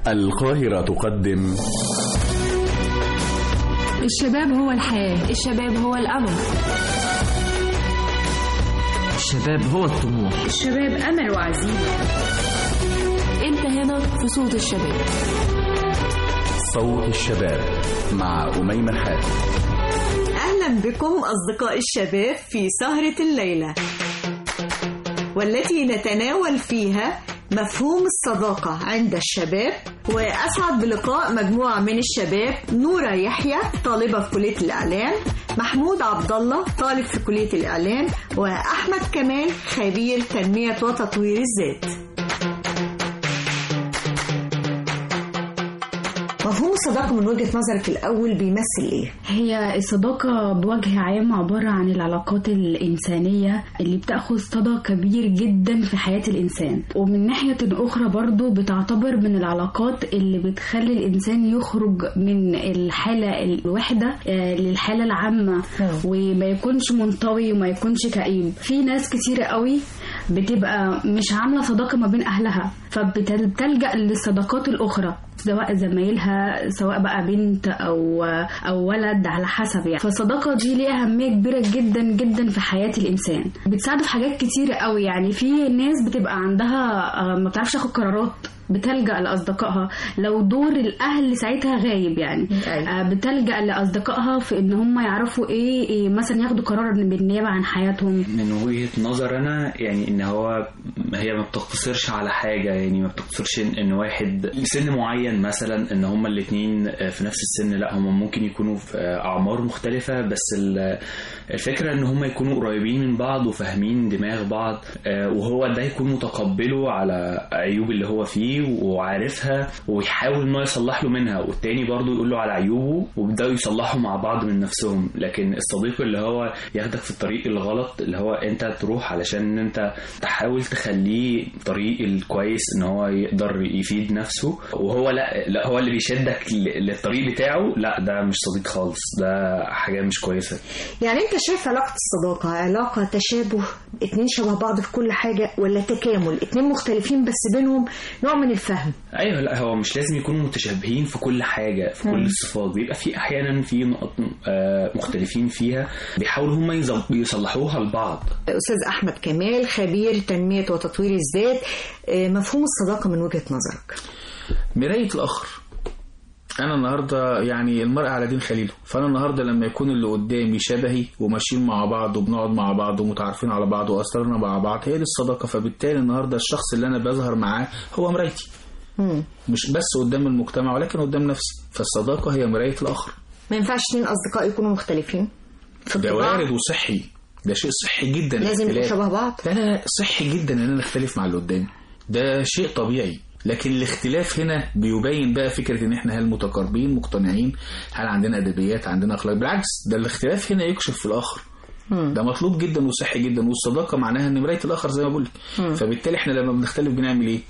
القاهرة تقدم الشباب هو الحياة الشباب هو الأمل الشباب هو الطموح الشباب أمل وعزيمة أنت هنا في صوت الشباب صوت الشباب مع أميمة حاتم أهلا بكم أصدقاء الشباب في سهرة الليلة والتي نتناول فيها مفهوم الصداقة عند الشباب وأسعد بلقاء مجموعة من الشباب نورة يحيى طالبة في كلية الإعلام محمود عبد الله طالب في كلية الإعلام وأحمد كمال خبير تنمية وتطوير الذات مفهوم الصداقة من وجهة نظرك الأول بيمثل إيه؟ هي الصداقة بوجه عام عبارة عن العلاقات الإنسانية اللي بتأخذ صدى كبير جدا في حياة الإنسان ومن ناحية أخرى برضو بتعتبر من العلاقات اللي بتخلي الإنسان يخرج من الحالة الوحدة آه، للحالة العامة وما يكونش منطوي وما يكونش كئيب في ناس كتيرة قوي بتبقى مش عاملة صداقة ما بين أهلها فبتلجأ للصداقات الأخرى سواء زمايلها سواء بقى بنت او او ولد على حسب يعني فالصداقه دي ليها اهميه كبيره جدا جدا في حياه الانسان بتساعده في حاجات كتيره قوي يعني في ناس بتبقى عندها آه، ما بتعرفش تاخد قرارات بتلجأ لأصدقائها لو دور الأهل ساعتها غايب يعني أيوة. آه، بتلجأ لأصدقائها في إن هم يعرفوا إيه, إيه مثلا ياخدوا قرار بالنيابة عن حياتهم من وجهة نظر أنا يعني إن هو هي ما بتقتصرش على حاجة يعني ما بتقتصرش إن إن واحد سن معين مثلا إن هما الاتنين في نفس السن لا هما ممكن يكونوا في أعمار مختلفة بس ال- الفكرة إن هما يكونوا قريبين من بعض وفاهمين دماغ بعض آه، وهو ده يكون متقبله على عيوب اللي هو فيه وعارفها ويحاول إنه يصلح له منها والتاني برضه يقول له على عيوبه وبيبدأوا يصلحوا مع بعض من نفسهم لكن الصديق اللي هو ياخدك في الطريق الغلط اللي هو انت تروح علشان انت تحاول تخليه طريق الكويس ان هو يقدر يفيد نفسه وهو لا لا هو اللي بيشدك ل- للطريق بتاعه لا ده مش صديق خالص ده حاجة مش كويسة يعني أنت شايف علاقة الصداقة علاقة تشابه اتنين شبه بعض في كل حاجة ولا تكامل اتنين مختلفين بس بينهم نوع من الفهم ايوه لا هو مش لازم يكونوا متشابهين في كل حاجه في كل الصفات بيبقى في احيانا في نقط آه، مختلفين فيها بيحاولوا هم يظب- يصلحوها لبعض أستاذ أحمد كمال خبير تنمية وتطوير الذات آه، مفهوم الصداقة من وجهة نظرك مراية الآخر أنا النهاردة يعني المرء على دين خليله فأنا النهاردة لما يكون اللي قدامي شبهي وماشيين مع بعض وبنقعد مع بعض ومتعارفين على بعض وأسرارنا مع بعض هي دي الصداقة فبالتالي النهاردة الشخص اللي أنا بظهر معاه هو مرايتي مم. مش بس قدام المجتمع ولكن قدام نفسي فالصداقة هي مراية الآخر ما ينفعش اتنين أصدقاء يكونوا مختلفين في ده الطباع وارد وصحي ده شيء صحي جدا لازم يكونوا الاختلاف. شبه بعض لا لا لا صحي جدا ان انا اختلف مع اللي قدامي ده شيء طبيعي لكن الاختلاف هنا بيبين بقى فكره ان احنا هل متقاربين مقتنعين هل عندنا ادبيات عندنا اخلاق بالعكس ده الاختلاف هنا يكشف في الاخر ده مطلوب جدا وصحي جدا والصداقه معناها ان مرايه الاخر زي ما بقول لك فبالتالي احنا لما بنختلف بنعمل ايه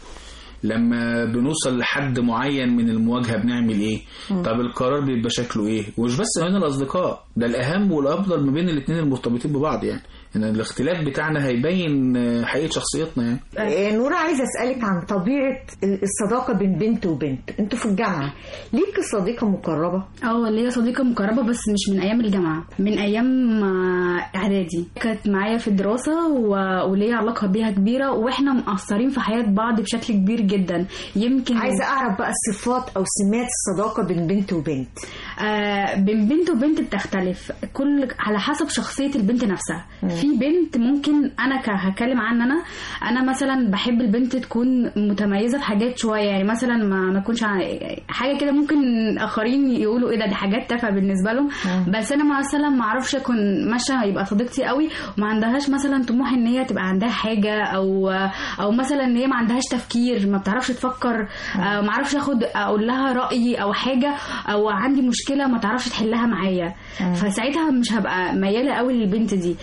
لما بنوصل لحد معين من المواجهه بنعمل ايه طب القرار بيبقى شكله ايه ومش بس ما بين الاصدقاء ده الاهم والافضل ما بين الاثنين المرتبطين ببعض يعني ان الاختلاف بتاعنا هيبين آه، حقيقه شخصيتنا يعني آه، نورة عايزة أسألك عن طبيعة الصداقة بين بنت وبنت انتوا في الجامعة ليك صديقة مقربة اه ليا صديقة مقربة بس مش من أيام الجامعة من أيام آه، إعدادي كانت معايا في الدراسة و- وليا علاقة بيها كبيرة وإحنا مقصرين في حياة بعض بشكل كبير جدا يمكن عايزة أعرف بقى الصفات أو سمات الصداقة بين بنت وبنت آه بين بنت وبنت بتختلف كل على حسب شخصية البنت نفسها في بنت ممكن انا ك- هتكلم عن انا انا مثلا بحب البنت تكون متميزة في حاجات شوية يعني مثلا ما ما اكونش ع- حاجة كده ممكن اخرين يقولوا ايه ده دي حاجات تافهة بالنسبة لهم بس انا مثلا ما اعرفش اكون ماشية يبقى صديقتي قوي وما عندهاش مثلا طموح ان هي تبقى عندها حاجة او او مثلا ان هي ما عندهاش تفكير ما بتعرفش تفكر آه، ما اعرفش اخد اقول لها رأيي او حاجة او عندي مشكلة ما تعرفش تحلها معايا فساعتها مش هبقى ميالة قوي للبنت دي بحب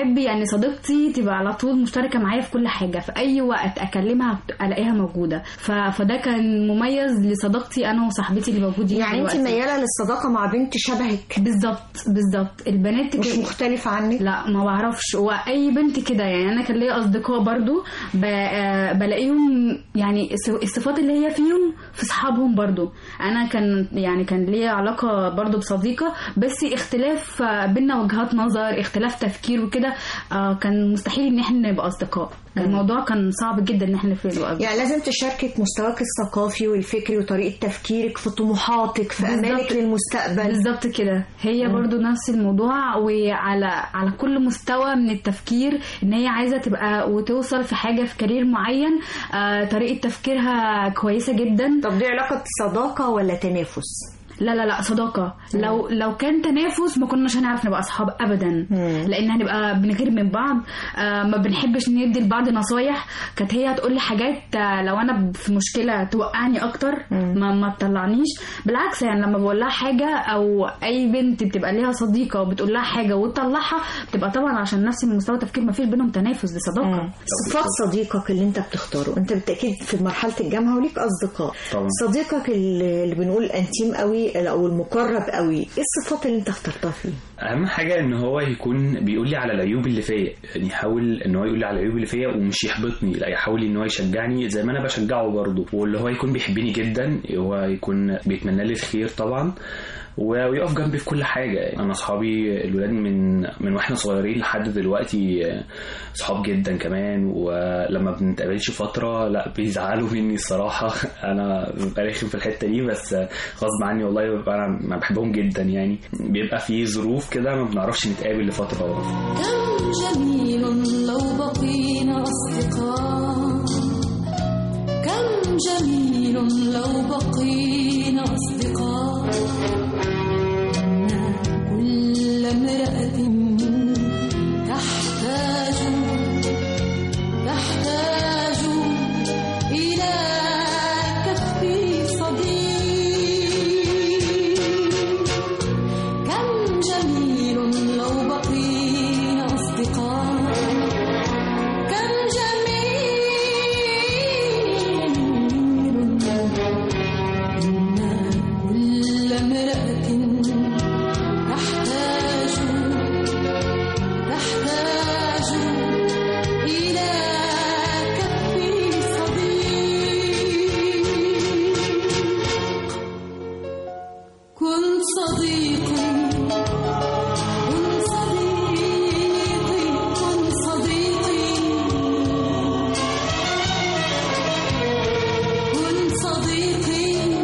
بحب يعني صديقتي تبقى على طول مشتركه معايا في كل حاجه في اي وقت اكلمها الاقيها موجوده ف... فده كان مميز لصداقتي انا وصاحبتي اللي موجودين يعني انت دلوقتي. مياله للصداقه مع بنت شبهك بالظبط بالظبط البنات مش كده- مختلفه عنك لا ما بعرفش واي بنت كده يعني انا كان ليا اصدقاء برضو ب... آه، بلاقيهم يعني الص- الصفات اللي هي فيهم في اصحابهم برضو انا كان يعني كان ليا علاقه برضو بصديقه بس اختلاف آه، بينا وجهات نظر اختلاف تفكير وكده آه، كان مستحيل ان احنا نبقى اصدقاء كان الموضوع كان صعب جدا ان احنا نبقى أصدقاء. يعني لازم تشاركك مستواك الثقافي والفكري وطريقه تفكيرك في طموحاتك في بالظبط. امالك للمستقبل بالظبط كده هي برضو نفس الموضوع وعلى على كل مستوى من التفكير ان هي عايزه تبقى وتوصل في حاجه في كارير معين آه طريقه تفكيرها كويسه جدا طب دي علاقه صداقه ولا تنافس لا لا لا صداقه لو لو كان تنافس ما كناش هنعرف نبقى اصحاب ابدا لان هنبقى بنغير من بعض آه ما بنحبش ندي لبعض نصايح كانت هي تقول لي حاجات آه لو انا في مشكله توقعني اكتر ما ما تطلعنيش بالعكس يعني لما بقول لها حاجه او اي بنت بتبقى ليها صديقه وبتقول لها حاجه وتطلعها بتبقى طبعا عشان نفس مستوى التفكير ما فيش بينهم تنافس دي صداقه صفات صديقك اللي انت بتختاره انت بالتاكيد في مرحله الجامعه وليك اصدقاء طبعا. صديقك اللي اللي بنقول انتيم قوي او المقرب قوي ايه الصفات اللي انت اخترتها فيه اهم حاجه ان هو يكون بيقول لي على العيوب اللي فيا يعني يحاول ان هو يقول لي على العيوب اللي فيا ومش يحبطني لا يحاول ان هو يشجعني زي ما انا بشجعه برضه واللي هو يكون بيحبني جدا هو يكون بيتمنى لي الخير طبعا ويقف جنبي في كل حاجه انا اصحابي الولاد من من واحنا صغيرين لحد دلوقتي صحاب جدا كمان ولما بنتقابلش فتره لا بيزعلوا مني الصراحه انا ببقى رخم في الحته دي بس غصب عني والله ببقى انا ما بحبهم جدا يعني بيبقى في ظروف كده ما بنعرفش نتقابل لفتره كم جميل لو بقينا أصدقاء كم جميل لو بقينا أصدقاء إن كل امرأة تحتاج تحتاج إلى كف صديق كم جميل لو بقينا أصدقاء كم جميل إن كل امرأة تحتاج تحتاج إلى كف صديق كن صديقي كن صديقي كن صديقي كن صديقي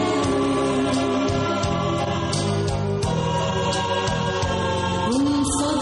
كن صديقي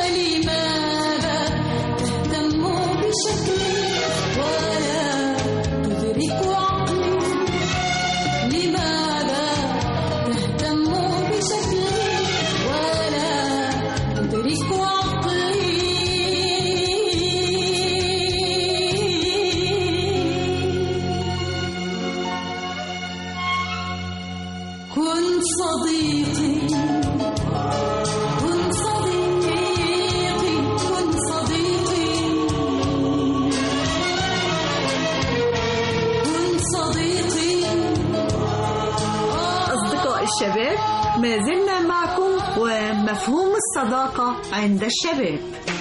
فلماذا تهتم بشكلي ولا تدرك عقلي لماذا تهتم بشكلي ولا تدرك عقلي كن صديقي كن صديقي كن صديقي كن صديقي أصدقاء الشباب ما زلنا معكم ومفهوم الصداقة عند الشباب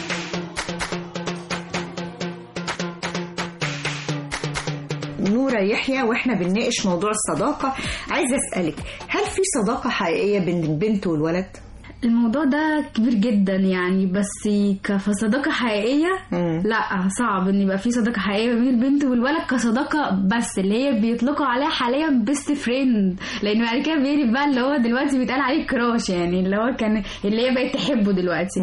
نورة يحيى واحنا بنناقش موضوع الصداقة عايزة أسألك هل في صداقة حقيقية بين البنت والولد؟ الموضوع ده كبير جدا يعني بس كصداقة حقيقية مم. لا صعب ان يبقى في صداقة حقيقية بين البنت والولد كصداقة بس اللي هي بيطلقوا عليها حاليا بيست فريند لان بعد كده بيقلب بقى اللي هو دلوقتي بيتقال عليه كراش يعني اللي هو كان اللي هي بقت تحبه دلوقتي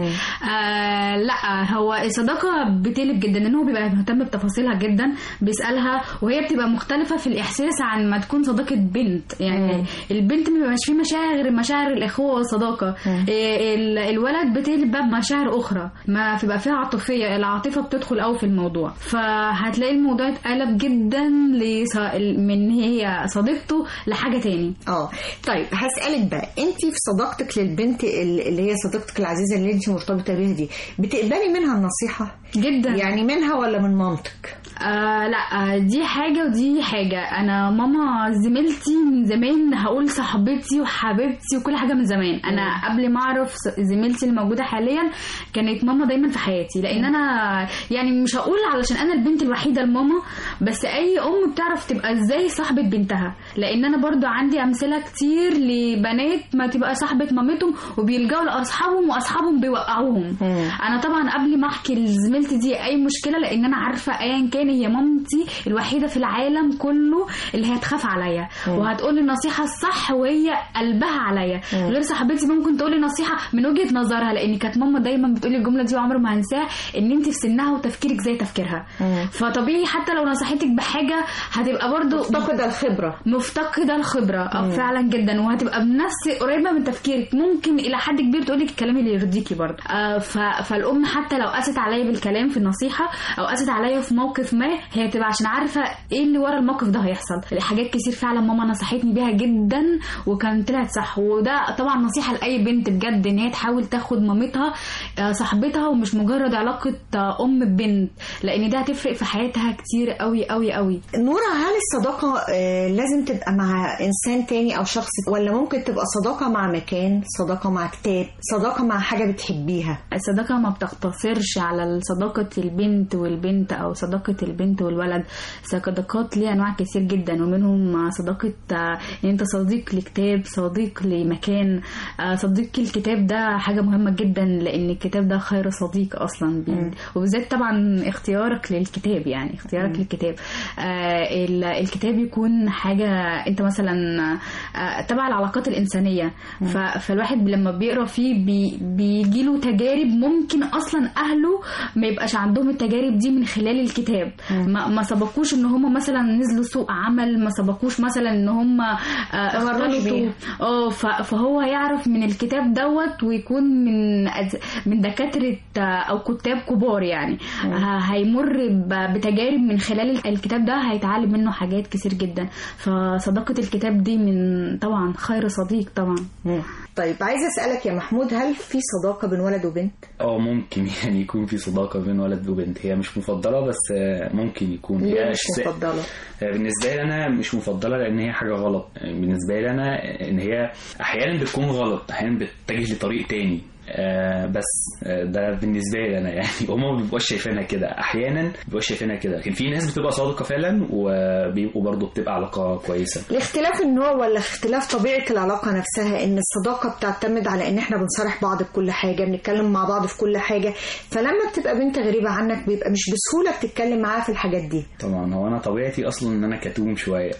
آه لا هو الصداقة بتقلب جدا لان هو بيبقى مهتم بتفاصيلها جدا بيسألها وهي بتبقى مختلفة في الاحساس عن ما تكون صداقة بنت يعني مم. البنت ما بيبقاش فيه مشاعر غير مشاعر الاخوة والصداقة إيه ال- الولد بتقلب بقى بمشاعر اخرى ما بيبقى فيها عاطفيه العاطفه بتدخل قوي في الموضوع فهتلاقي الموضوع اتقلب جدا لص... من هي صديقته لحاجه تاني اه طيب هسألك بقى انت في صداقتك للبنت ال- اللي هي صديقتك العزيزة اللي انت مرتبطة بيها دي بتقبلي منها النصيحة؟ جدا يعني منها ولا من مامتك؟ آه لا آه، دي حاجة ودي حاجة أنا ماما زميلتي من زمان هقول صاحبتي وحبيبتي وكل حاجة من زمان أنا قبل ما أعرف س- زميلتي اللي موجودة حاليا كانت ماما دايما في حياتي لأن أنا يعني مش هقول علشان أنا البنت الوحيدة لماما بس أي أم بتعرف تبقى إزاي صاحبة بنتها لأن أنا برضو عندي أمثلة كتير لبنات ما تبقى صاحبة مامتهم وبيلجأوا لأصحابهم وأصحابهم بيوقعوهم انا طبعا قبل ما احكي لزميلتي دي اي مشكله لان انا عارفه ايا كان هي مامتي الوحيده في العالم كله اللي هي تخاف عليا وهتقول لي النصيحه الصح وهي قلبها عليا غير صاحبتي ممكن تقول لي نصيحه من وجهه نظرها لان كانت ماما دايما بتقول لي الجمله دي وعمري ما هنساها ان انت في سنها وتفكيرك زي تفكيرها فطبيعي حتى لو نصحتك بحاجه هتبقى برضو مفتقدة الخبرة مفتقده الخبره اه فعلا جدا وهتبقى بنفس قريبه من تفكيرك ممكن الى حد كبير تقول لك الكلام اللي يرضيكي برضه آه ف... فالام حتى لو قست عليا بالكلام في النصيحه او قست عليا في موقف ما هي تبقى عشان عارفه ايه اللي ورا الموقف ده هيحصل حاجات كتير فعلا ماما نصحتني بيها جدا وكان طلعت صح وده طبعا نصيحه لاي بنت بجد ان هي تحاول تاخد مامتها آه، صاحبتها ومش مجرد علاقه آه، ام ببنت لان ده هتفرق في حياتها كتير قوي قوي قوي نورة هل الصداقة آه، لازم تبقى مع إنسان تاني أو شخص ولا ممكن تبقى صداقة مع مكان صداقة مع كتاب صداقة مع حاجة بتحبيها الصداقة ما بتقتصرش على صداقة البنت والبنت أو صداقة البنت والولد صداقات ليها أنواع كتير جدا ومنهم صداقة آه، إن أنت صديق لكتاب صديق لمكان آه، صديق الكتاب ده حاجة مهمة جدا لأن الكتاب ده خير صديق أصلا بي- وبالذات طبعا اختيارك للكتاب يعني اختيارك للكتاب آه، ال- الكتاب يكون حاجة أنت مثلا آه، تبع العلاقات الإنسانية ف- فالواحد لما بيقرا فيه بي بيجيله تجارب ممكن اصلا اهله ما يبقاش عندهم التجارب دي من خلال الكتاب ما, ما سبقوش ان هم مثلا نزلوا سوق عمل ما سبقوش مثلا ان هم آه، تمرنوا اختلطوا بيها. اه ف- فهو يعرف من الكتاب دوت ويكون من أز- من دكاتره آه، او كتاب كبار يعني ه- هيمر ب- بتجارب من خلال الكتاب ده هيتعلم منه حاجات كتير جدا فصداقه الكتاب دي من طبعا خير صديق طبعا طيب عايزة أسألك يا محمود هل في صداقة بين ولد وبنت؟ اه ممكن يعني يكون في صداقة بين ولد وبنت هي مش مفضلة بس آه، ممكن يكون ليه هي مش ش- مفضلة؟ آه، بالنسبة لي أنا مش مفضلة لأن هي حاجة غلط آه، بالنسبة لي أنا إن هي أحيانا بتكون غلط أحيانا بتتجه لطريق تاني آه بس آه ده بالنسبه لي انا يعني هما ما بيبقوش شايفينها كده احيانا ما بيبقوش شايفينها كده لكن في ناس بتبقى صادقه فعلا وبيبقوا برضه بتبقى علاقه كويسه الاختلاف النوع ولا اختلاف طبيعة العلاقة نفسها ان الصداقة بتعتمد على ان احنا بنصارح بعض بكل حاجة بنتكلم مع بعض في كل حاجة فلما بتبقى بنت غريبة عنك بيبقى مش بسهولة بتتكلم معاها في الحاجات دي طبعا هو انا طبيعتي اصلا ان انا كتوم شويه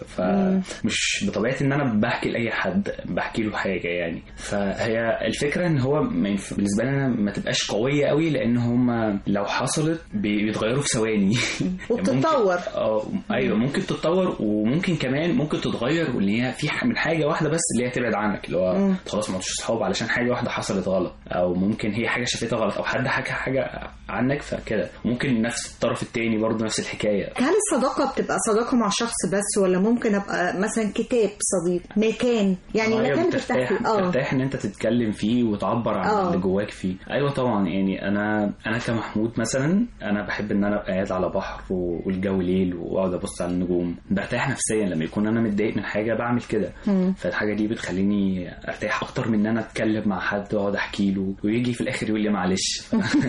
فمش بطبيعتي ان انا بحكي لاي حد بحكي له حاجه يعني فهي الفكره ان هو ما ينفعش بالنسبه لي انا ما تبقاش قويه قوي لان هم لو حصلت بي- بيتغيروا في ثواني وبتتطور. ممكن- اه ايوه ممكن تتطور وممكن كمان ممكن تتغير واللي هي في ح- من حاجه واحده بس اللي هي تبعد عنك اللي هو مم. خلاص ما عدتش صحاب علشان حاجه واحده حصلت غلط او ممكن هي حاجه شافتها غلط او حد حكى حاجه عنك فكده ممكن نفس الطرف التاني برضه نفس الحكايه هل الصداقة بتبقى صداقة مع شخص بس ولا ممكن ابقى مثلا كتاب صديق مكان يعني آه، مكان بترتاح ترتاح فيه اه بترتاح ان انت تتكلم فيه وتعبر عن آه. اللي جواك فيه ايوه طبعا يعني انا انا كمحمود مثلا انا بحب ان انا ابقى قاعد على بحر و- والجو ليل واقعد ابص على النجوم برتاح نفسيا لما يكون انا متضايق من حاجه بعمل كده مم. فالحاجه دي بتخليني ارتاح اكتر من ان انا اتكلم مع حد واقعد احكي له ويجي في الاخر يقول لي معلش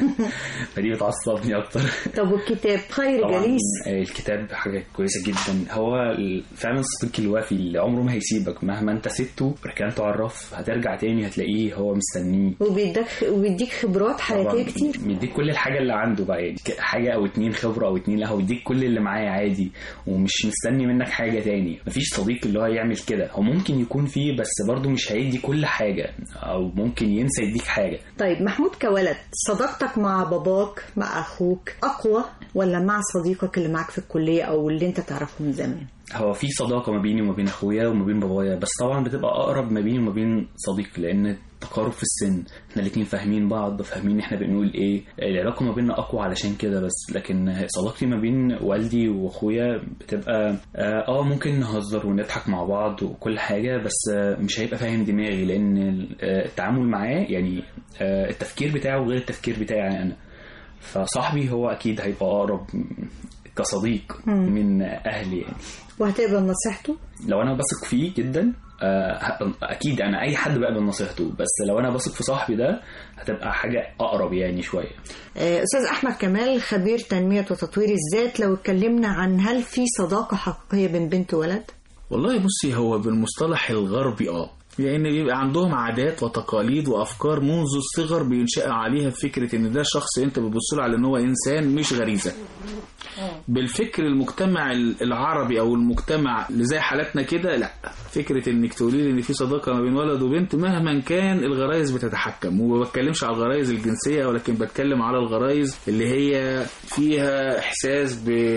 فدي بتعصبني اكتر طب والكتاب خير طبعا جليس الكتاب حاجة كويسة جدا هو ال- فعلا الصديق الوفي اللي عمره ما هيسيبك مهما انت سبته ركنته على الرف هترجع تاني هتلاقيه هو مستنيه وبيديك وبيديك خبرات حياتية طبعاً كتير بيديك كل الحاجة اللي عنده بقى يعني ك- حاجة أو اتنين خبرة أو اتنين لا هو بيديك كل اللي معاه عادي ومش مستني منك حاجة تاني مفيش صديق اللي هو يعمل كده هو ممكن يكون فيه بس برضه مش هيدي كل حاجة أو ممكن ينسى يديك حاجة طيب محمود كولد صداقتك مع باباك مع اخوك اقوى ولا مع صديقك اللي معاك في الكلية او اللي انت تعرفه من زمان هو في صداقة ما بيني وما بين أخويا وما بين بابايا بس طبعا بتبقى أقرب ما بيني وما بين صديق لأن تقارب في السن احنا الاتنين فاهمين بعض فاهمين احنا بنقول ايه العلاقة ما بيننا أقوى علشان كده بس لكن صداقتي ما بين والدي وأخويا بتبقى اه آه، ممكن نهزر ونضحك مع بعض وكل حاجة بس آه، مش هيبقى فاهم دماغي لأن آه، التعامل معاه يعني آه، التفكير بتاعه غير التفكير بتاعي أنا فصاحبي هو أكيد هيبقى أقرب كصديق مم. من أهلي يعني وهتقبل نصيحته لو انا بثق فيه جدا آه، ه- اكيد انا اي حد بقبل نصيحته بس لو انا بثق في صاحبي ده هتبقى حاجه اقرب يعني شويه آه، استاذ احمد كمال خبير تنمية وتطوير الذات لو اتكلمنا عن هل في صداقة حقيقية بين بنت وولد والله بصي هو بالمصطلح الغربي اه لان بيبقى عندهم عادات وتقاليد وافكار منذ الصغر بينشأ عليها فكره ان ده شخص انت بتبص له على ان هو انسان مش غريزه بالفكر المجتمع العربي او المجتمع اللي زي حالتنا كده لا فكره انك تقولي لي ان في صداقه ما بين ولد وبنت مهما كان الغرايز بتتحكم وما بتكلمش على الغرايز الجنسيه ولكن بتكلم على الغرايز اللي هي فيها احساس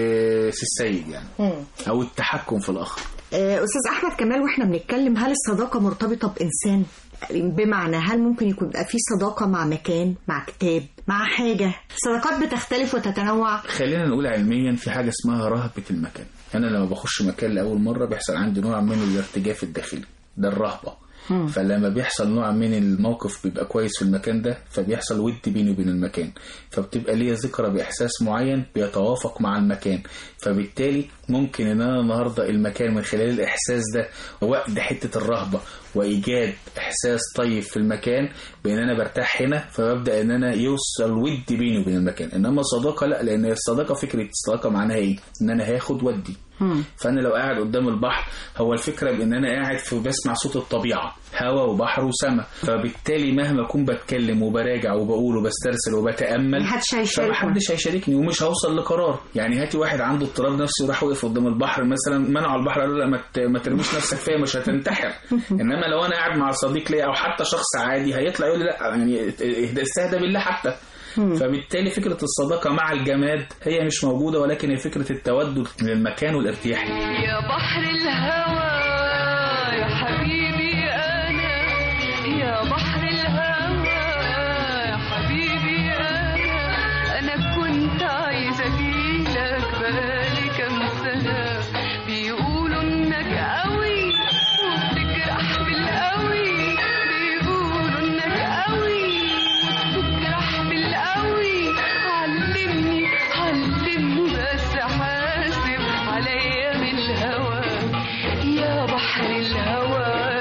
بالسيد يعني او التحكم في الاخر آه، استاذ احمد كمال واحنا بنتكلم هل الصداقه مرتبطه بانسان بمعنى هل ممكن يكون يبقى في صداقه مع مكان مع كتاب مع حاجه الصداقات بتختلف وتتنوع خلينا نقول علميا في حاجه اسمها رهبه المكان انا لما بخش مكان لاول مره بيحصل عندي نوع من الارتجاف الداخلي ده الرهبه فلما بيحصل نوع من الموقف بيبقى كويس في المكان ده فبيحصل ود بيني وبين المكان فبتبقى ليا ذكرى باحساس معين بيتوافق مع المكان فبالتالي ممكن ان انا النهارده المكان من خلال الاحساس ده وقت حته الرهبه وايجاد احساس طيب في المكان بان انا برتاح هنا فببدا ان انا يوصل ود بيني وبين المكان انما صداقه لا لان الصداقه فكره الصداقه معناها ايه ان انا هاخد ودي فانا لو قاعد قدام البحر هو الفكره بان انا قاعد في بسمع صوت الطبيعه هواء وبحر وسماء فبالتالي مهما اكون بتكلم وبراجع وبقول وبسترسل وبتامل محدش هيشارك فمحدش هيشاركني ومش هوصل لقرار يعني هاتي واحد عنده اضطراب نفسي وراح وقف قدام البحر مثلا منعوا البحر قالوا لا ما ت- ما ترميش نفسك فيها مش هتنتحر انما لو انا قاعد مع صديق ليا او حتى شخص عادي هيطلع يقول لي لا يعني اهدى- استهدى بالله حتى فبالتالي فكرة الصداقة مع الجماد هي مش موجودة ولكن هي فكرة التودد للمكان والارتياح يا بحر الهوى يا حبيبي أنا يا بحر الهوى يا حبيبي أنا أنا كنت عايزة أجيلك بقالي كام سنة بيقولوا إنك قوي وبتجرح بالقوي بيقولوا إنك قوي وبتجرح بالقوي علمني علمني بس حاسب عليا من الهوى يا بحر الهوى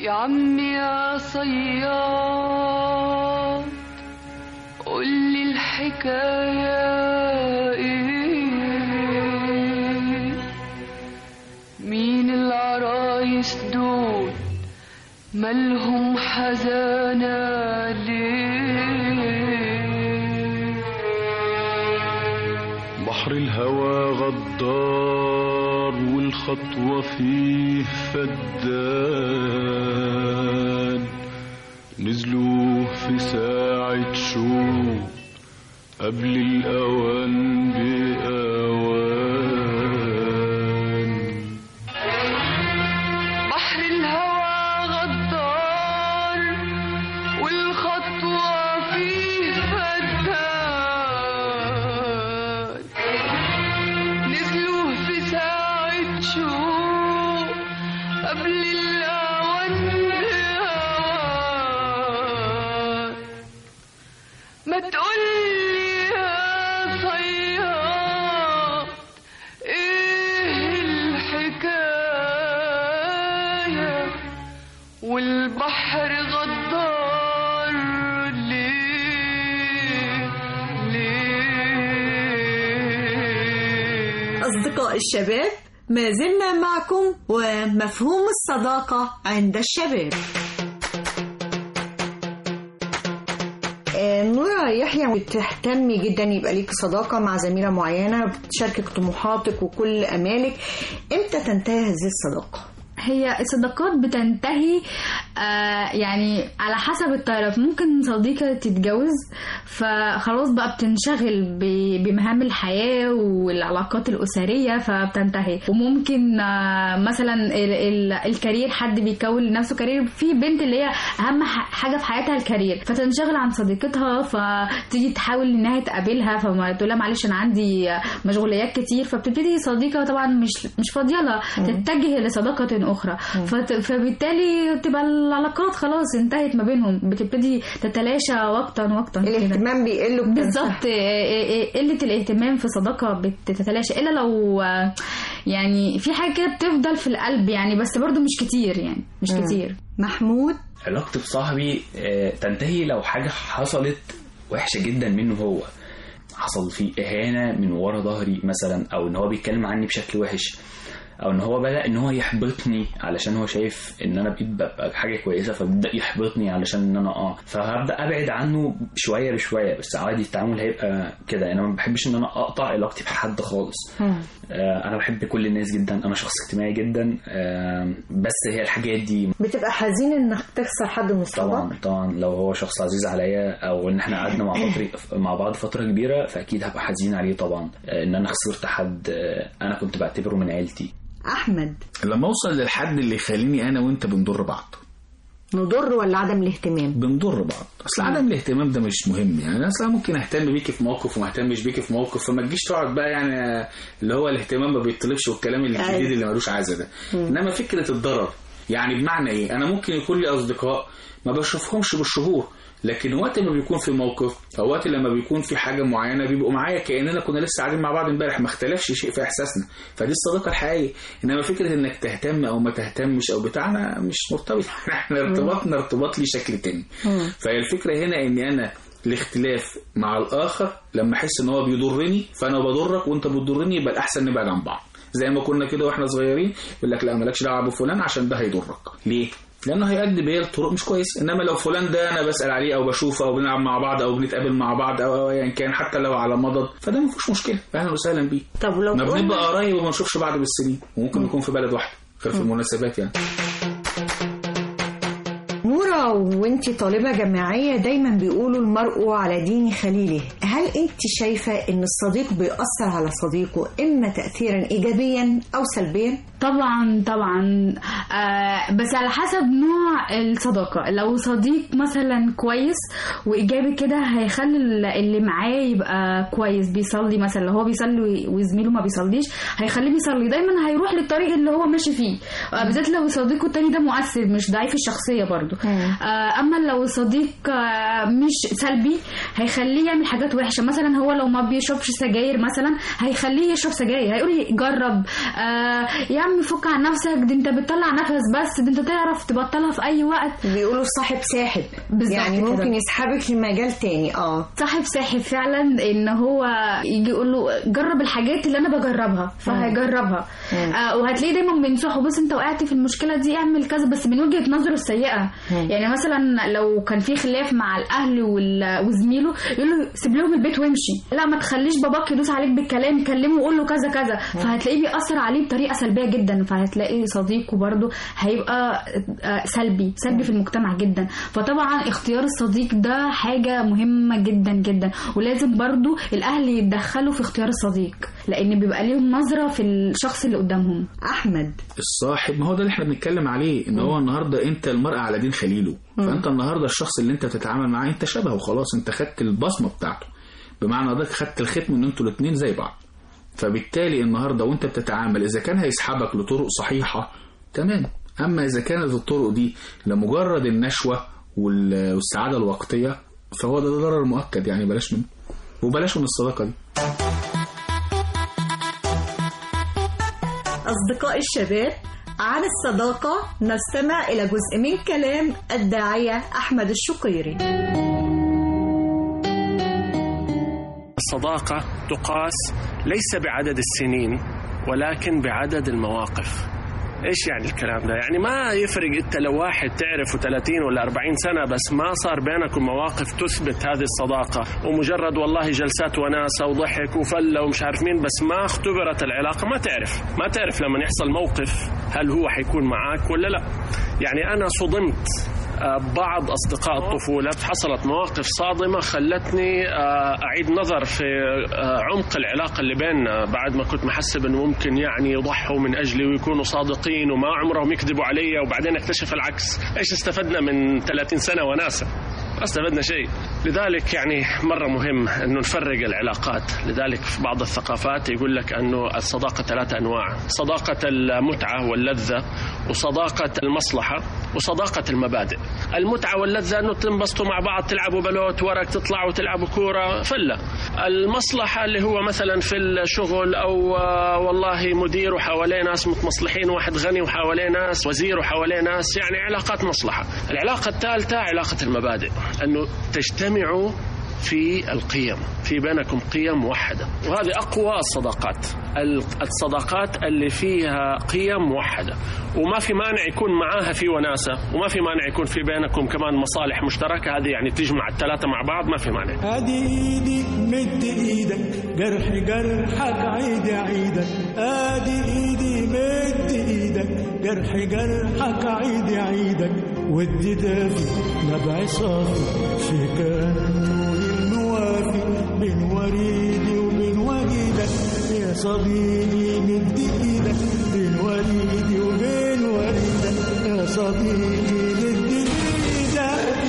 يا عمي يا صياد قولي الحكاية ايه مين العرايس دول مالهم حزانة ليه بحر الهوى غدار والخطوة فيه فدان نزلوا في ساعة شوق قبل الأوان بأوان بحر الهوى غدار والخطوة فيه فتان نزلوا في ساعة شوق قبل الأوان بأوان ما تقولي يا صياد ايه الحكاية والبحر غدار ليه ليه أصدقاء الشباب ما زلنا معكم ومفهوم الصداقة عند الشباب آه، نورا يحيى بتهتمي جدا يبقى ليك صداقة مع زميلة معينة بتشاركك طموحاتك وكل أمالك امتى تنتهي هذه الصداقة؟ هي الصداقات بتنتهي آه يعني على حسب الطرف ممكن صديقة تتجوز فخلاص بقى بتنشغل ب- بمهام الحياة والعلاقات الأسرية فبتنتهي وممكن آه مثلا ال ال الكارير حد بيكون لنفسه كارير في بنت اللي هي أهم ح- حاجة في حياتها الكارير فتنشغل عن صديقتها فتيجي تحاول إنها تقابلها فما تقول لها معلش أنا عندي مشغوليات كتير فبتبتدي صديقة طبعا مش مش فاضية لها تتجه لصداقة أخرى فت- فبالتالي تبقى العلاقات خلاص انتهت ما بينهم بتبتدي تتلاشى وقتا وقتا كده. الاهتمام بيقل وبتنسى. بالظبط إيه- إيه- قلة الاهتمام في صداقة بتتلاشى إلا لو آه، يعني في حاجة كده بتفضل في القلب يعني بس برضو مش كتير يعني مش مم. كتير محمود علاقتي بصاحبي آه، تنتهي لو حاجة حصلت وحشة جدا منه هو حصل فيه إهانة من ورا ظهري مثلا أو إن هو بيتكلم عني بشكل وحش أو إن هو بدأ إن هو يحبطني علشان هو شايف إن أنا بقيت ببقى حاجة كويسة فبيبدأ يحبطني علشان إن أنا أه فهبدأ أبعد عنه شوية بشوية بس عادي التعامل هيبقى كده أنا ما بحبش إن أنا أقطع علاقتي بحد خالص آه، انا بحب كل الناس جدا انا شخص اجتماعي جدا آه، بس هي الحاجات دي بتبقى حزين انك تخسر حد من طبعا اصحابك طبعا لو هو شخص عزيز عليا او ان احنا قعدنا مع فتره مع بعض فتره كبيره فاكيد هبقى حزين عليه طبعا آه، ان انا خسرت حد آه، انا كنت بعتبره من عيلتي احمد لما اوصل للحد اللي يخليني انا وانت بنضر بعض نضر ولا عدم الاهتمام بنضر بعض اصل عدم الاهتمام ده مش مهم يعني انا اصلا ممكن اهتم بيكي في موقف وما اهتمش بيكي في موقف فما تجيش تقعد بقى يعني اللي هو الاهتمام ما بيطلبش والكلام الجديد أيوة. اللي ملوش عازه ده انما فكره الضرر يعني بمعنى ايه انا ممكن يكون لي اصدقاء ما بشوفهمش بالشهور لكن وقت ما بيكون في موقف او وقت لما بيكون في حاجه معينه بيبقوا معايا كاننا كنا لسه قاعدين مع بعض امبارح ما اختلفش شيء في احساسنا فدي الصداقه الحقيقيه انما فكره انك تهتم او ما تهتمش او بتاع انا مش مرتبط احنا ارتباطنا ارتباط ليه شكل تاني فهي الفكره هنا اني انا الاختلاف مع الاخر لما احس ان هو بيضرني فانا بضرك وانت بتضرني يبقى الاحسن نبعد عن بعض زي ما كنا كده واحنا صغيرين يقول لك لا مالكش دعوه بفلان عشان ده هيضرك ليه لانه هيؤدي بيا لطرق مش كويسه انما لو فلان ده انا بسال عليه او بشوفه او بنلعب مع بعض او بنتقابل مع بعض او او ايا كان حتى لو على مضض فده ما فيهوش مشكله اهلا وسهلا بيه طب لو ما قلنا- بنبقى قرايب وما نشوفش بعض بالسنين وممكن نكون في بلد واحده غير في المناسبات يعني نورا وانتي طالبة جامعية دايما بيقولوا المرء على دين خليله هل انت شايفة ان الصديق بيأثر على صديقه اما تأثيرا ايجابيا او سلبيا طبعا طبعا آه بس على حسب نوع الصداقة لو صديق مثلا كويس وإيجابي كده هيخلي اللي معاه يبقى كويس بيصلي مثلا لو هو بيصلي وزميله ما بيصليش هيخليه بيصلي دايما هيروح للطريق اللي هو ماشي فيه آه بالذات لو صديقه التاني ده مؤثر مش ضعيف الشخصية برضو آه، اما لو صديق آه، مش سلبي هيخليه يعمل حاجات وحشه مثلا هو لو ما بيشربش سجاير مثلا هيخليه يشرب سجاير هيقول لي جرب آه يا عم فك عن نفسك دي انت بتطلع نفس بس دي انت تعرف تبطلها في اي وقت بيقولوا صاحب ساحب بالظبط يعني كده. ممكن يسحبك لمجال تاني اه صاحب ساحب فعلا ان هو يجي يقول له جرب الحاجات اللي انا بجربها فهيجربها مم. آه وهتلاقيه دايما بينصحه بص انت وقعت في المشكله دي اعمل كذا بس من وجهه نظره السيئه مم. يعني مثلا لو كان في خلاف مع الاهل وال- وزميله يقول له سيب لهم البيت وامشي لا ما تخليش باباك يدوس عليك بالكلام كلمه وقول له كذا كذا فهتلاقيه بيأثر عليه بطريقه سلبيه جدا فهتلاقي صديقه برضه هيبقى آه، سلبي سلبي في المجتمع جدا فطبعا اختيار الصديق ده حاجه مهمه جدا جدا ولازم برضه الاهل يتدخلوا في اختيار الصديق لان بيبقى ليهم نظره في الشخص اللي قدامهم احمد الصاحب ما هو ده اللي احنا بنتكلم عليه ان هو النهارده انت المرء على دين خليله فانت النهارده الشخص اللي انت بتتعامل معاه انت شبهه خلاص انت خدت البصمه بتاعته بمعنى ده خدت الختم ان انتوا الاثنين زي بعض فبالتالي النهارده وانت بتتعامل اذا كان هيسحبك لطرق صحيحه تمام اما اذا كانت الطرق دي لمجرد النشوه وال- والسعاده الوقتيه فهو ده ضرر مؤكد يعني بلاش منه وبلاش من الصداقه دي أصدقاء الشباب عن الصداقة نستمع إلى جزء من كلام الداعية أحمد الشقيري الصداقة تقاس ليس بعدد السنين ولكن بعدد المواقف ايش يعني الكلام ده؟ يعني ما يفرق انت لو واحد تعرفه 30 ولا 40 سنه بس ما صار بينكم مواقف تثبت هذه الصداقه ومجرد والله جلسات وناسه وضحك وفله ومش عارف مين بس ما اختبرت العلاقه ما تعرف ما تعرف لما يحصل موقف هل هو حيكون معاك ولا لا يعني انا صدمت آه، بعض أصدقاء الطفولة حصلت مواقف صادمة خلتني آه، أعيد نظر في آه، عمق العلاقة اللي بيننا بعد ما كنت محسب أنه ممكن يعني يضحوا من أجلي ويكونوا صادقين وما عمرهم يكذبوا علي وبعدين اكتشف العكس إيش استفدنا من 30 سنة وناسة ما استفدنا شيء لذلك يعني مرة مهم أنه نفرق العلاقات لذلك في بعض الثقافات يقول لك أنه الصداقة ثلاثة أنواع صداقة المتعة واللذة وصداقة المصلحة وصداقة المبادئ المتعة واللذة أنه تنبسطوا مع بعض تلعبوا بلوت ورق تطلعوا تلعبوا كورة فلة المصلحة اللي هو مثلا في الشغل أو آه، والله مدير وحواليه ناس متمصلحين واحد غني وحواليه ناس وزير وحواليه ناس يعني علاقات مصلحة العلاقة الثالثة علاقة المبادئ أنه تجتمعوا في القيم في بينكم قيم موحدة وهذه أقوى الصداقات ال- الصداقات اللي فيها قيم موحدة وما في مانع يكون معاها في وناسة وما في مانع يكون في بينكم كمان مصالح مشتركة هذه يعني تجمع الثلاثة مع بعض ما في مانع ادي ايدي مد ايدك جرح جرحك عيد عيدك ادي ايدي مد ايدك جرح جرحك عيد عيدك ودي دافي نبع صافي في كانه الموافي بين وريدي وبين وريدك يا صديقي مد ايدك بين وريدي وبين وريدك يا صديقي مد ايدك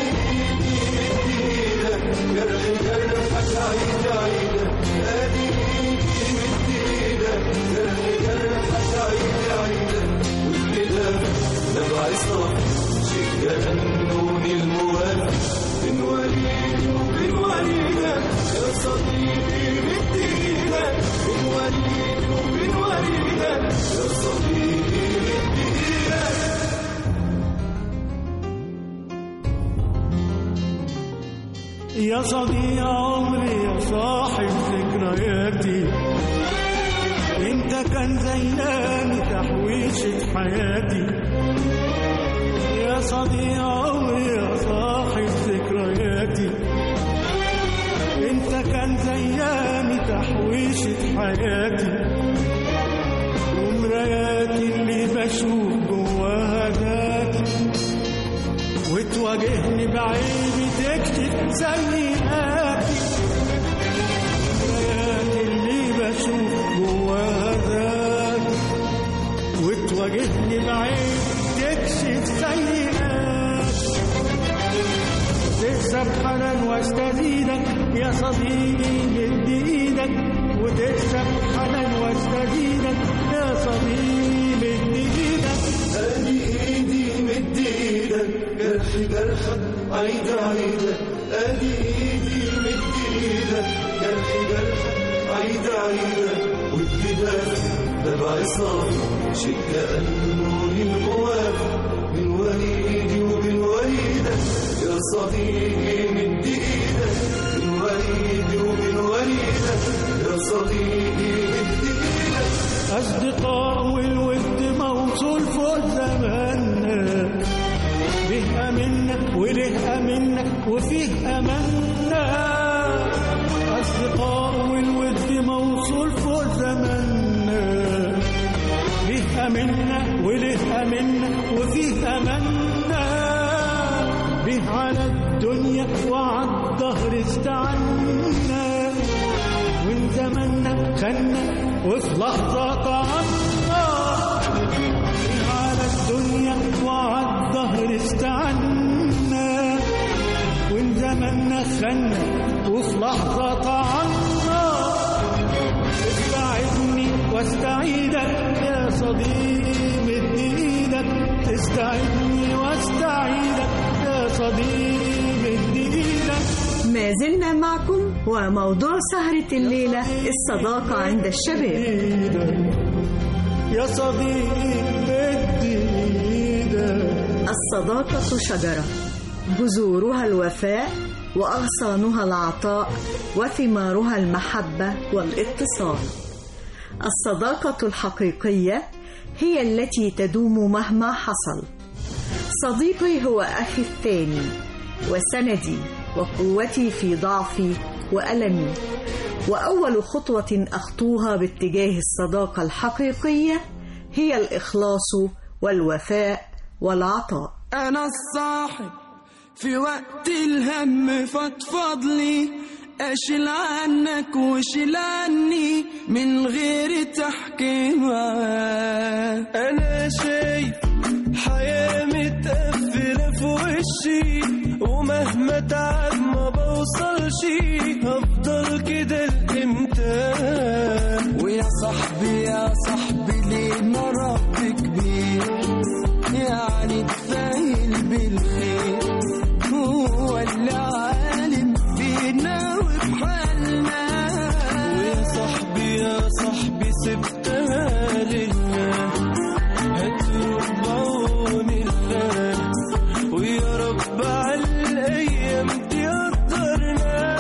يا صديق عمري يا صاحب ذكرياتي انت كان زيناني تحويشة حياتي يا صديق عمري يا صاحب ذكرياتي انت كان زياني تحويشة حياتي ومراياتي اللي بشوف جواها ذاتي وتواجهني بعيني تكشف سيئاتي حياتي اللي بشوف جواها ذاتي وتواجهني بعيني تكشف سيئاتي تكسب حنان واستزيدك يا صديقي مد ايدك وتكسب حنان واستزيدك يا صديقي مد ايدك ادي ايدي مد ايدك جرح جرح عيد عيدك ادي ايدي مد ايدك جرح جرح عيد عيدك والجبال تبع صافي شيء كأنه للموافق من وليدي ومن وليدك يا صديقي مد ايدك من وليدي ومن وليدك يا صديقي مد ايدك أصدقاء والود موصول فوق زماننا به أمنا وله أمنا وفيه أمنا أصدقاء والود موصول فوق زماننا به أمنا وله أمنا وفيه أمنا به على الدنيا وعلى الظهر استعنا وان زمنا خنا وفي لحظة طعنا على الدنيا وعلى الظهر استعنا وان زمنا خنا وفي لحظة طعنا استعدني واستعيدك يا صديقي مد ايدك تستعدني واستعيدك يا صديقي مد ايدك ما زلنا معكم وموضوع سهرة الليلة الصداقة عند الشباب يا صديقي بدي ايدك الصداقة شجرة جذورها الوفاء وأغصانها العطاء وثمارها المحبة والاتصال الصداقة الحقيقية هي التي تدوم مهما حصل صديقي هو أخي الثاني وسندي وقوتي في ضعفي وألمي وأول خطوة أخطوها باتجاه الصداقة الحقيقية هي الإخلاص والوفاء والعطاء أنا الصاحب في وقت الهم فضفض لي أشيل عنك وشيل عني من غير تحكيم أنا شايف حياة متقفلة في وشي ومهما تعب ما بوصلش هفضل كده لإمتى ويا صاحبي يا صاحبي لينا رب كبير يعني تسهل بالخير هو اللي عالم فينا وبحالنا ويا صاحبي يا صاحبي سبتها لله هتروح بعون الله ويا رب على الأيام دي قدرنا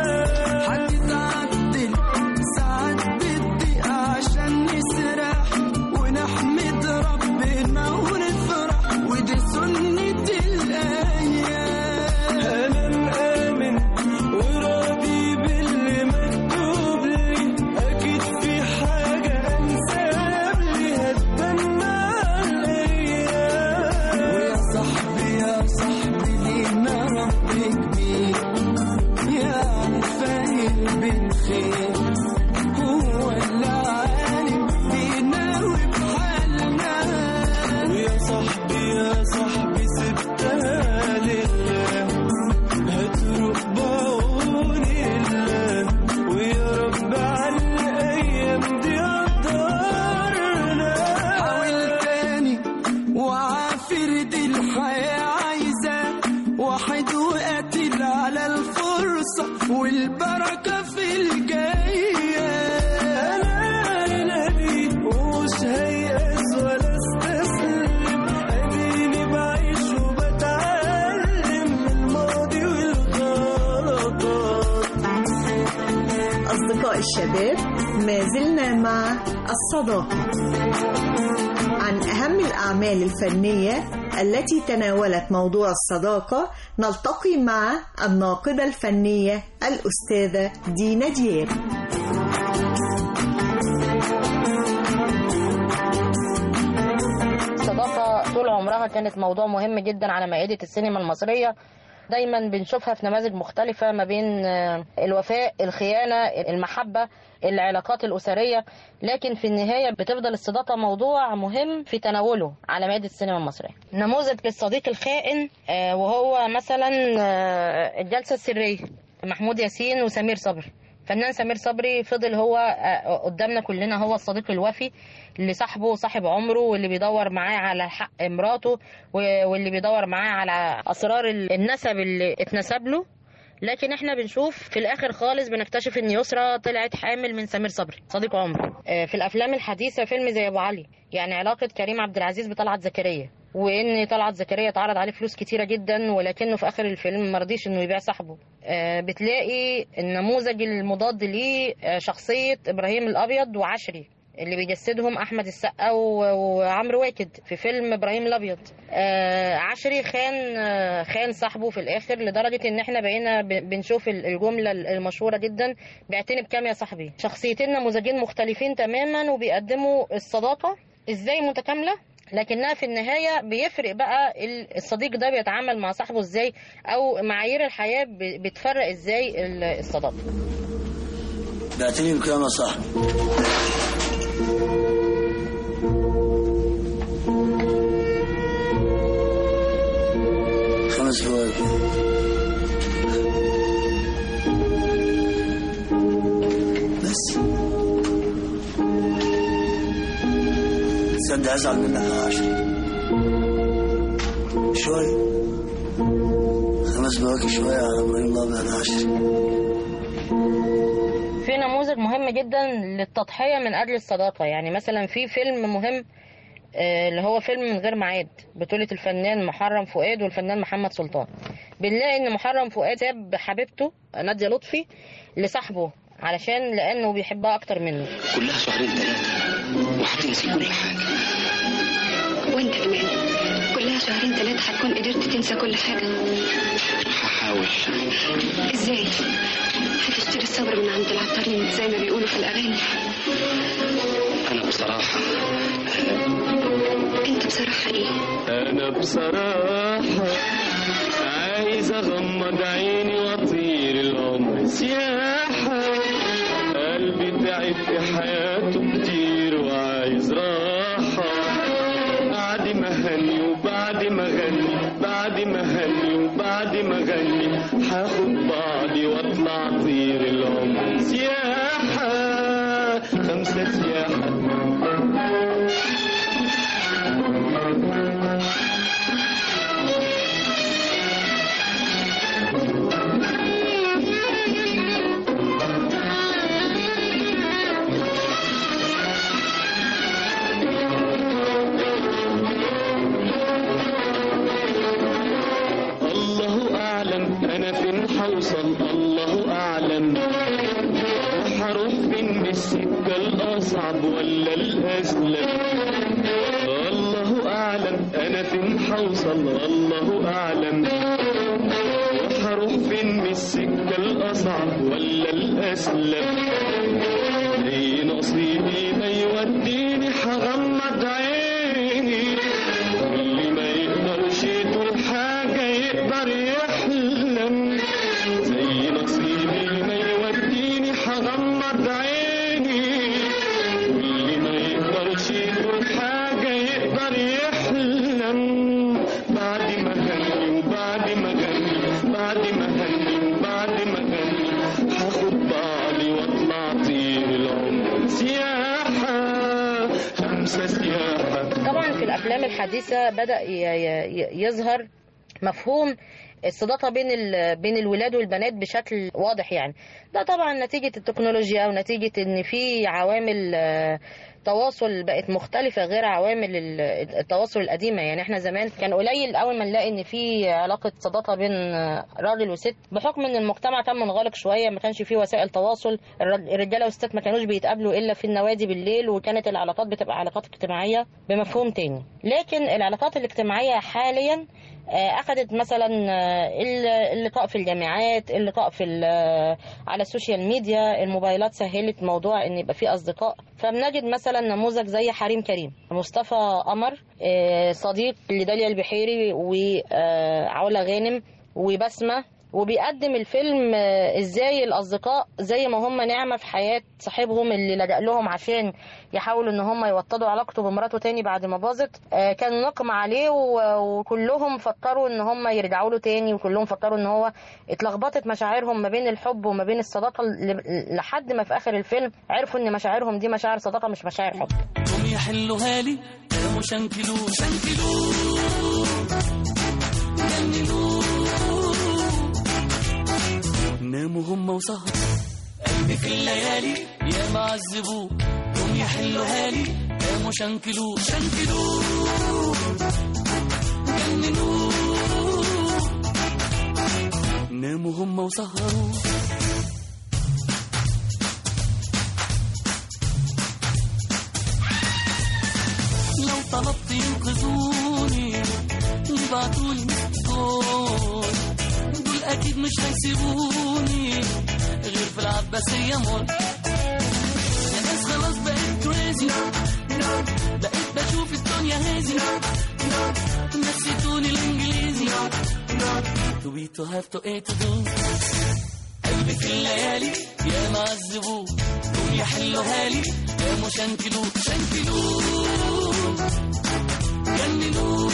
هتتعدل ساعات بالدقيقة عشان نسرح ونحمد ربنا ونفرح ودي سنة الأيام أنا مآمن وراضي باللي مكتوب لي أكيد في حاجة أنساب لي هتدمع الأيام ويا صاحبي يا صاحبي لينا رب كبير يعني فاهم بالخير هو اللي عالم فينا وبحالنا ويا صاحبي يا صاحبي سبتها لله هتروح بعون الله ويا رب على الأيام دي قدرنا حاول تاني وعافر دي الحياة عايزة واحد وقاتل على الفرصة والبركة في الجاية أنا أنادي ومش هيأس ولا استسلم أديني بعيش وبتعلم من الماضي والغلطات أصدقاء الشباب ما زلنا مع الصداقة عن أهم الأعمال الفنية التي تناولت موضوع الصداقة نلتقي مع الناقدة الفنية الأستاذة دينا دياب الصداقة طول عمرها كانت موضوع مهم جدا على مائدة السينما المصرية دايما بنشوفها في نماذج مختلفة ما بين آه، الوفاء الخيانة المحبة العلاقات الأسرية لكن في النهاية بتفضل الصداقة موضوع مهم في تناوله على مائدة السينما المصرية نموذج للصديق الخائن آه، وهو مثلا آه، الجلسة السرية محمود ياسين وسمير صبري فنان سمير صبري فضل هو آه، قدامنا كلنا هو الصديق الوفي اللي صاحبه صاحب عمره واللي بيدور معاه على حق مراته و- واللي بيدور معاه على اسرار ال- النسب اللي اتنسب له لكن احنا بنشوف في الاخر خالص بنكتشف ان يسرا طلعت حامل من سمير صبري صديق عمره آه، في الافلام الحديثه فيلم زي ابو علي يعني علاقه كريم عبد العزيز بطلعت زكريا وان طلعت زكريا اتعرض عليه فلوس كتيره جدا ولكنه في اخر الفيلم ما رضيش انه يبيع صاحبه آه، بتلاقي النموذج المضاد ليه آه، شخصيه ابراهيم الابيض وعشري اللي بيجسدهم احمد السقا و- وعمرو واكد في فيلم ابراهيم الابيض آه عشري خان آه خان صاحبه في الاخر لدرجه ان احنا بقينا ب- بنشوف ال- الجمله المشهوره جدا بعتني بكام يا صاحبي شخصيتين نموذجين مختلفين تماما وبيقدموا الصداقه ازاي متكامله لكنها في النهاية بيفرق بقى ال- الصديق ده بيتعامل مع صاحبه ازاي او معايير الحياة ب- بتفرق ازاي ال- الصداقة بعتني بكام يا صاحبي خمس فوائد بس تصدق ازعل منك يا عشر شوي خمس بواكي شوية على ابراهيم الابيض يا عشر في نموذج مهم جدا للتضحية من أجل الصداقة يعني مثلا في فيلم مهم آه، اللي هو فيلم من غير ميعاد بطولة الفنان محرم فؤاد والفنان محمد سلطان بنلاقي ان محرم فؤاد ساب حبيبته نادية لطفي لصاحبه علشان لانه بيحبها اكتر منه كلها شهرين ثلاثة وهتنسي كل حاجة وانت كمان كلها شهرين ثلاثة هتكون قدرت تنسى كل حاجة هحاول ازاي هتشتري الصبر من عند العطارين زي ما بيقولوا في الأغاني أنا بصراحة انت بصراحة ايه أنا بصراحة عايز أغمض عيني وأطير العمر سياحة قلبي تعب في حياته كتير وعايز راحة بعد ما هني وبعد ما غني بعد ما هني وبعد ما غني هاخد بعضي واطلع طير العمر سياحة خمسة سياحة الله أعلم أنا فين حوصل الله أعلم وحروح فين بالسكة الأصعب ولا الأسلم الله أعلم أنا فين حوصل الله أعلم وحروح فين بالسكة الأصعب ولا الأسلم زي نصيبي ما يوديني هغمض عيني واللي ما يقدرش يطول حاجة يقدر يحلم زي نصيبي ما يوديني هغمض عيني واللي ما يقدرش يطول حاجة يقدر يحلم بعد ما غني وبعد ما غني بعد ما غني وبعد ما غني هاخد بعضي واطلع طير العمر سياحة خمسة سياحة طبعا في الافلام الحديثه بدا ي- ي- يظهر مفهوم الصداقه بين ال- بين الولاد والبنات بشكل واضح يعني ده طبعا نتيجه التكنولوجيا ونتيجه ان في عوامل آه، تواصل بقت مختلفة غير عوامل ال- التواصل القديمة يعني احنا زمان كان قليل اول ما نلاقي ان في علاقة صداقة بين آه، راجل وست بحكم ان المجتمع كان منغلق شوية ما كانش فيه وسائل تواصل الر- الرجالة والستات ما كانوش بيتقابلوا الا في النوادي بالليل وكانت العلاقات بتبقى علاقات اجتماعية بمفهوم تاني لكن العلاقات الاجتماعية حاليا آه، اخذت مثلا آه، ال- اللقاء في الجامعات اللقاء في ال- آه، على السوشيال ميديا الموبايلات سهلت موضوع ان يبقى في اصدقاء فبنجد مثلا نموذج زي حريم كريم مصطفى قمر آه، صديق لداليا البحيري وعلا غانم وبسمة وبيقدم الفيلم آه، ازاي الاصدقاء زي ما هم نعمه في حياه صاحبهم اللي لجأ لهم عشان يحاولوا ان هم يوطدوا علاقته بمراته تاني بعد ما باظت آه، كانوا نقم عليه و- وكلهم فكروا ان هم يرجعوا له تاني وكلهم فكروا ان هو اتلخبطت مشاعرهم ما بين الحب وما بين الصداقه ل- لحد ما في اخر الفيلم عرفوا ان مشاعرهم دي مشاعر صداقه مش مشاعر حب هم يحلوها لي قاموا شنكلوه شنكلوه جننوه ناموا هم وسهروا قلبي في الليالي يا معذبوه هم يحلوها لي قاموا شنكلوه شنكلوه جننوه ناموا هم وسهروا لو طلبت ينقذوني يبعتولي دول دول اكيد مش هيسيبوني غير في العباسية مول يا ناس خلاص بقيت كريزي بقيت بشوف الدنيا هازي نسيتوني الانجليزي to be to have to a to do قلبي في الليالي يا معذبوه دول يحلوها لي يا مشنكلوه شنكلوه جننوه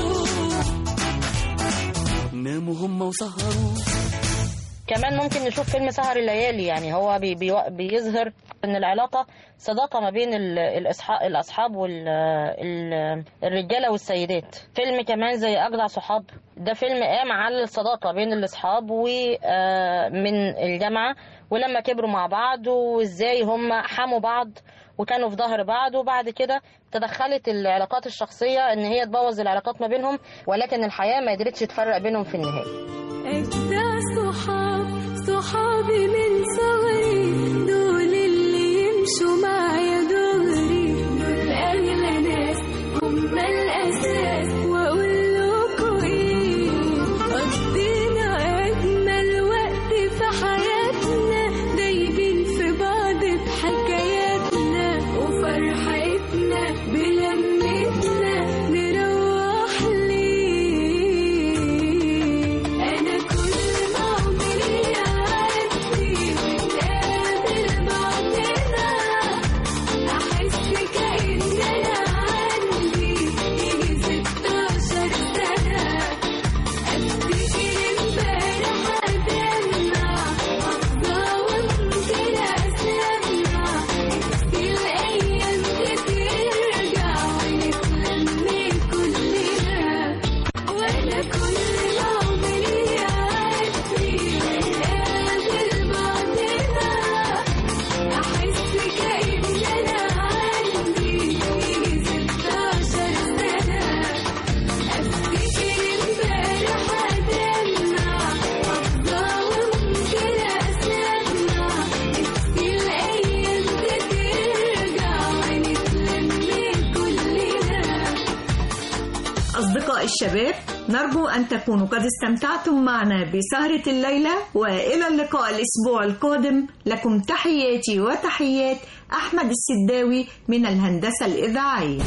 ناموا هم وسهروا كمان ممكن نشوف فيلم سهر الليالي يعني هو بي بي بيظهر ان العلاقه صداقه ما بين ال- الأصحاب الاصحاب والرجاله والسيدات فيلم كمان زي اجدع صحاب ده فيلم قام على الصداقه بين الاصحاب ومن الجامعه ولما كبروا مع بعض وازاي هم حموا بعض وكانوا في ظهر بعض وبعد كده تدخلت العلاقات الشخصيه ان هي تبوظ العلاقات ما بينهم ولكن الحياه ما قدرتش تفرق بينهم في النهايه أجدع صحاب صحابي من صغري دول اللي يمشوا معايا دغري دول أغلى ناس هم الأساس وأقول لكم إيه قضينا أجمل وقت في حياتنا دايبين في بعض بحكاياتنا وفرحتنا بلمتنا نروح ليه أنا كل ما عمري يعدي ونقابل بعضنا أحس كأن أنا عندي يجي ستاشر سنة أفتكر امبارح قدامنا أفضى وممكن أسلمنا نفسي الأيام ترجع ونتلم كلنا وأنا كل ما عمري يعدي ونقابل بعضنا أحس كأن أنا عندي يجي ستاشر سنة أفتكر امبارح قدامنا أفضى وممكن أسلمنا نفسي الأيام ترجع ونتلم كلنا أصدقاء الشباب نرجو أن تكونوا قد استمتعتم معنا بسهرة الليلة وإلى اللقاء الأسبوع القادم لكم تحياتي وتحيات أحمد السداوي من الهندسة الإذاعية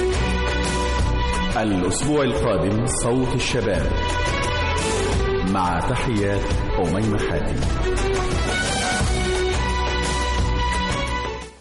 الأسبوع القادم صوت الشباب مع تحيات أميمة حاتم